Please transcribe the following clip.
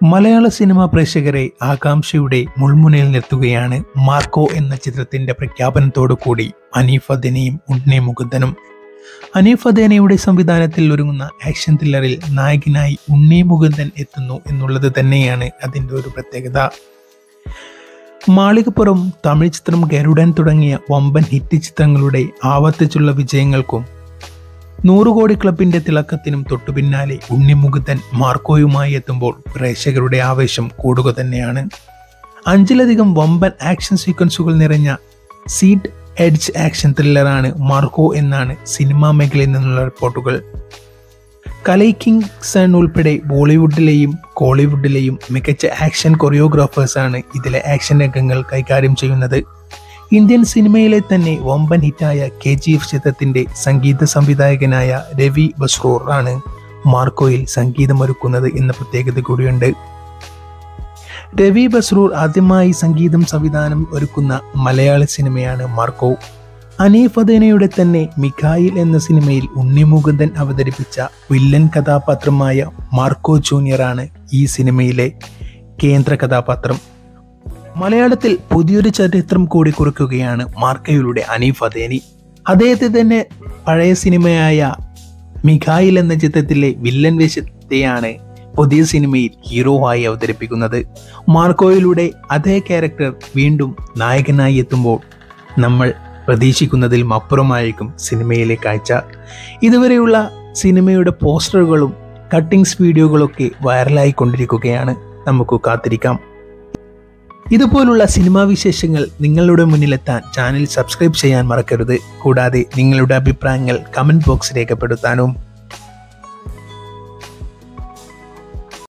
മലയാള സിനിമാ പ്രേക്ഷകരെ ആകാംക്ഷയുടെ മുൾമുനയിൽ നിർത്തുകയാണ് മാർക്കോ എന്ന ചിത്രത്തിന്റെ പ്രഖ്യാപനത്തോടു കൂടി അനീഫ് അദനയും ഉണ്ണി മുകുന്ദനും അനീഫ് അദേനയുടെ സംവിധാനത്തിൽ ഒരുങ്ങുന്ന ആക്ഷൻ ത്രില്ലറിൽ നായകനായി ഉണ്ണി മുകുന്ദൻ എത്തുന്നു എന്നുള്ളത് തന്നെയാണ് അതിൻ്റെ ഒരു പ്രത്യേകത മാളികപ്പുറം തമിഴ് ചിത്രം ഗരുഡൻ തുടങ്ങിയ വമ്പൻ ഹിറ്റ് ചിത്രങ്ങളുടെ ആവർത്തിച്ചുള്ള വിജയങ്ങൾക്കും നൂറുകോടി ക്ലബിന്റെ തിളക്കത്തിനും തൊട്ടുപിന്നാലെ ഉണ്ണിമുകുന്ദൻ മാർക്കോയുമായി എത്തുമ്പോൾ പ്രേക്ഷകരുടെ ആവേശം കൂടുക തന്നെയാണ് അഞ്ചിലധികം വമ്പൻ ആക്ഷൻ സീക്വൻസുകൾ നിറഞ്ഞ സീഡ് എഡ്ജ് ആക്ഷൻ ത്രില്ലറാണ് മാർക്കോ എന്നാണ് സിനിമാ മേഖലയിൽ നിന്നുള്ള റിപ്പോർട്ടുകൾ കലൈക്കിംഗ് സൺ ഉൾപ്പെടെ ബോളിവുഡിലെയും കോളിവുഡിലെയും മികച്ച ആക്ഷൻ കൊറിയോഗ്രാഫേഴ്സാണ് ഇതിലെ ആക്ഷൻ രംഗങ്ങൾ കൈകാര്യം ചെയ്യുന്നത് ഇന്ത്യൻ സിനിമയിലെ തന്നെ വമ്പൻ ഹിറ്റായ കെ ജി എഫ് ചിത്രത്തിന്റെ സംഗീത സംവിധായകനായ രവി ബസ്രൂർ ആണ് മാർക്കോയിൽ സംഗീതമൊരുക്കുന്നത് എന്ന പ്രത്യേകത കൂടിയുണ്ട് രവി ബസ്രൂർ ആദ്യമായി സംഗീതം സംവിധാനം ഒരുക്കുന്ന മലയാള സിനിമയാണ് മാർക്കോ അനീഫ് അദേനയുടെ തന്നെ മിഖായിൽ എന്ന സിനിമയിൽ ഉണ്ണിമുകുന്ദൻ അവതരിപ്പിച്ച വില്ലൻ കഥാപാത്രമായ മാർക്കോ ജൂനിയറാണ് ഈ സിനിമയിലെ കേന്ദ്ര കഥാപാത്രം മലയാളത്തിൽ പുതിയൊരു ചരിത്രം കൂടി കുറിക്കുകയാണ് മാർക്കയിലൂടെ അനീഫ് അദേനി അദ്ദേഹത്തെ തന്നെ പഴയ സിനിമയായ മിഖായിൽ എന്ന ചിത്രത്തിലെ വില്ലൻ വേഷത്തെയാണ് പുതിയ സിനിമയിൽ ഹീറോ ആയി അവതരിപ്പിക്കുന്നത് മാർക്കോയിലൂടെ അതേ ക്യാരക്ടർ വീണ്ടും നായകനായി എത്തുമ്പോൾ നമ്മൾ പ്രതീക്ഷിക്കുന്നതിലും അപ്പുറമായിരിക്കും സിനിമയിലെ കാഴ്ച ഇതുവരെയുള്ള സിനിമയുടെ പോസ്റ്ററുകളും കട്ടിങ്സ് വീഡിയോകളൊക്കെ വൈറലായി കൊണ്ടിരിക്കുകയാണ് നമുക്ക് കാത്തിരിക്കാം ഇതുപോലുള്ള സിനിമാ വിശേഷങ്ങൾ നിങ്ങളുടെ മുന്നിലെത്താൻ ചാനൽ സബ്സ്ക്രൈബ് ചെയ്യാൻ മറക്കരുത് കൂടാതെ നിങ്ങളുടെ അഭിപ്രായങ്ങൾ കമൻറ്റ് ബോക്സ് രേഖപ്പെടുത്താനും